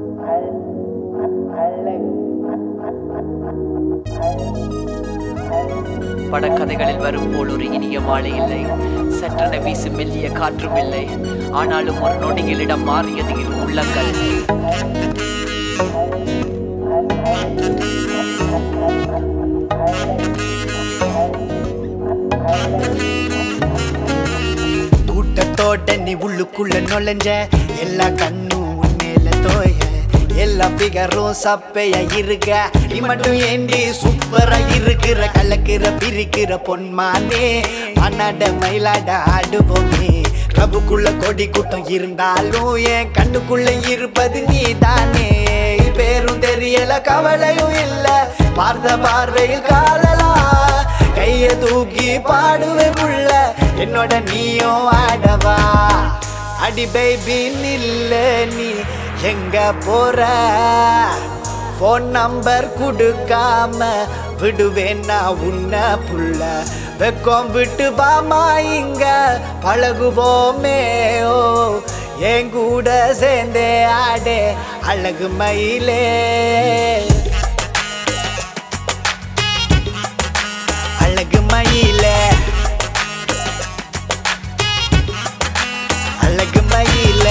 படக்கதைகளில் வரும் போல் ஒரு இனிய மாலை இல்லை சற்றென வீசும் மெல்லிய காற்றும் இல்லை ஆனாலும் ஒரு நொடியில் இடம் மாறியது இரு உள்ளங்கள் கூட்டத்தோட நீ உள்ளுக்குள்ள நுழைஞ்ச எல்லா கண்ணும் உன்மேல தோய எல்லா பிகரும் சப்பையா இருக்க நீ மட்டும் ஏண்டி சூப்பரா இருக்கிற கலக்கிற பிரிக்கிற பொன்மானே மன்னாட மயிலாட ஆடுவோமே கபுக்குள்ள கொடி கூட்டம் இருந்தாலும் என் கண்ணுக்குள்ள இருப்பது நீ தானே பேரும் தெரியல கவலையும் இல்ல பார்த்த பார்வையில் காதலா கைய தூக்கி பாடுவேன் உள்ள என்னோட நீயும் ஆடவா அடி பேபி நில்ல நீ எங்க போற ஃபோன் நம்பர் கொடுக்காம விடுவேன் நான் உன்ன புள்ள வெக்கம் விட்டு பாமா இங்க பழகுவோமே ஓ என் கூட சேர்ந்தே ஆடே அழகு மயிலே அழகு மயில அழகு மயில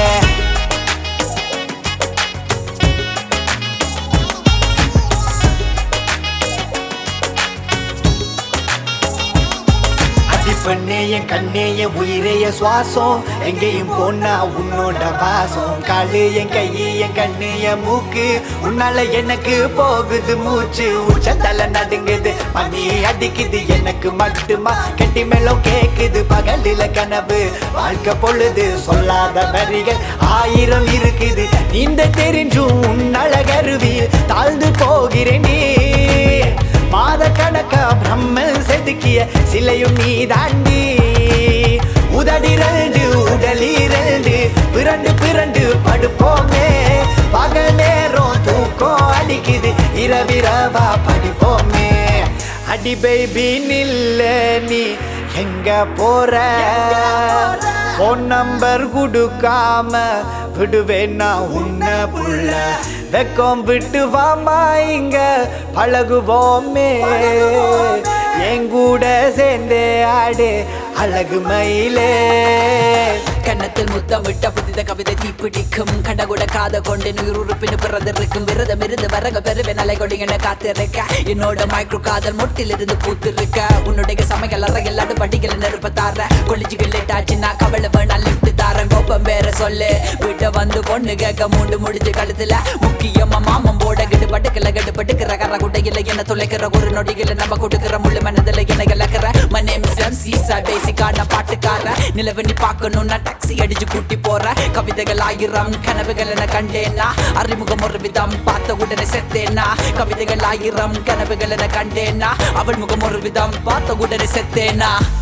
அடிப்பண்ணே என் கண்ணே என் உயிரே என் சுவாசம் எங்கேயும் போனா உன்னோட வாசம் காலு என் கை என் கண்ணு என் மூக்கு உன்னால எனக்கு போகுது மூச்சு உச்சந்தல நடுங்குது மணி அடிக்குது எனக்கு மட்டுமா கெட்டி மேலும் கேக்குது பகலில கனவு வாழ்க்கை பொழுது சொல்லாத வரிகள் ஆயிரம் இருக்குது இந்த தெரிஞ்சும் உன் அழகருவியில் தாழ்ந்து போகிறேன் நீ மாத கணக்கா பிரம்மன் செதுக்கிய சிலையும் நீ தாண்டி உதடி ரெண்டு உடலி ரெண்டு பிறண்டு பிறண்டு படுப்போமே பகல் நேரம் தூக்கம் அடிக்குது இரவிரவா படிப்போமே அடி பேபி நில்ல நீ எங்க போற ஃபோன் நம்பர் கொடுக்காம விடுவேன் நான் உன்ன புள்ள வெக்கம் விட்டு வாமா இங்க பழகுவோமே என் கூட சேர்ந்தே ஆடு அழகு மயிலே கன்னத்தில் முத்தம் விட்ட புதித கவிதை தீப்பிடிக்கும் கண்டகுட காத கொண்டு நுயிர் உறுப்பினு பிறந்திருக்கும் விரதம் இருந்து வரங்க பெருவே நலை கொடி என காத்திருக்க என்னோட மைக்ரோ காதல் மொட்டில் இருந்து பூத்திருக்க உன்னுடைய சமையல் அறையில் அடுப்படிகள் நெருப்ப தார கொளிஞ்சுகள் லேட்டாச்சு நான் கவலை வேணா லிஃப்ட் தாரன் கோப்பம் வேற சொல்லு விட்ட வந்து பொண்ணு கேட்க மூண்டு முடிஞ்சு கழுத்துல முக்கியமா மாமம் போட கெடு பட்டுக்கல கெடு பட்டுக்கிற கர குட்டையில என்ன துளைக்கிற ஒரு நொடியில நம்ம கொடுக்கிற முள்ளு மனதில் என்ன இழக்கிற my name is MC sir பேசிக்கான பாட்டுக்கார நிலவு நீ பார்க்கணும்னா டாக்ஸி அடிச்சு கூட்டி போற கவிதைகள் ஆயிரம் கனவுகள் என கண்டேனா அறிமுகம் ஒரு விதம் பார்த்த உடனே செத்தேனா கவிதைகள் ஆயிரம் கனவுகள் என கண்டேனா அவள் முகம் ஒரு விதம் பார்த்த உடனே செத்தேனா